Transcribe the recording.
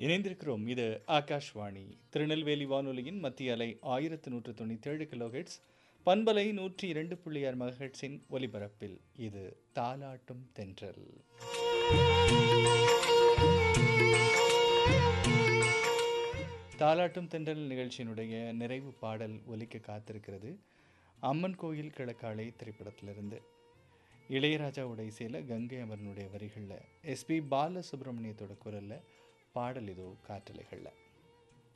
இணைந்திருக்கிறோம் இது ஆகாஷ்வாணி திருநெல்வேலி வானொலியின் மத்திய அலை ஆயிரத்து நூற்று தொண்ணூற்றி ஏழு கிலோஹெட்ஸ் பண்பலை நூற்றி இரண்டு புள்ளி ஆறு மகஹெட்ஸின் ஒலிபரப்பில் இது தாலாட்டும் தென்றல் தாலாட்டும் தென்றல் நிகழ்ச்சியினுடைய நிறைவு பாடல் ஒலிக்க காத்திருக்கிறது அம்மன் கோயில் கிழக்காலை திரைப்படத்திலிருந்து இளையராஜாவுடைய இசையில் கங்கை அமரனுடைய வரிகளில் எஸ்பி பாலசுப்ரமணியத்தோட குரலில் பாடல் இதோ காற்றலைகளில்